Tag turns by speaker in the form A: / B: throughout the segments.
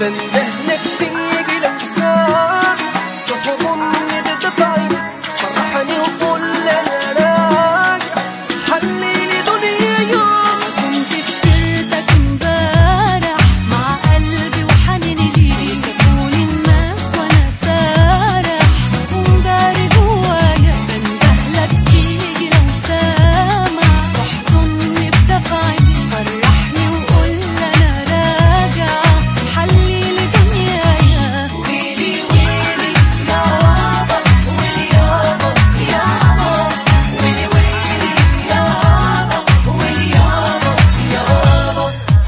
A: بندهلك تيجي لو سام تحضني بتطعي فرحني وقول انا راجع حليلي دنيا يوم
B: كنت في سيرتك امبارح مع قلبي وحنيني ليك شافوني الناس وانا سارح ومداري جوايا بندهلك تيجي لو سامع تحضني بدفعي فرحني وقول انا راجع حليلي دنيايا ويلي ويلي يا بابا ويلي يابا يابا ويلي ويلي يا بابا ويلي يابا يابا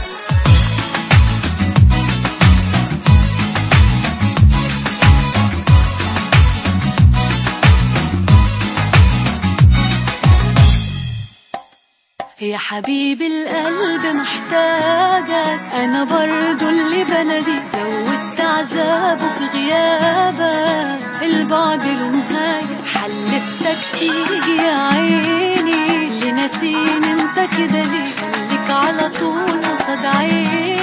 B: يا حبيب القلب محتاجك انا برضو اللي بناديك زودت عذابه في غيابك البعد له نهاية حلفتك تيجي يا عيني اللي ناسيني انت كده ليه خليك على طول قصاد عيني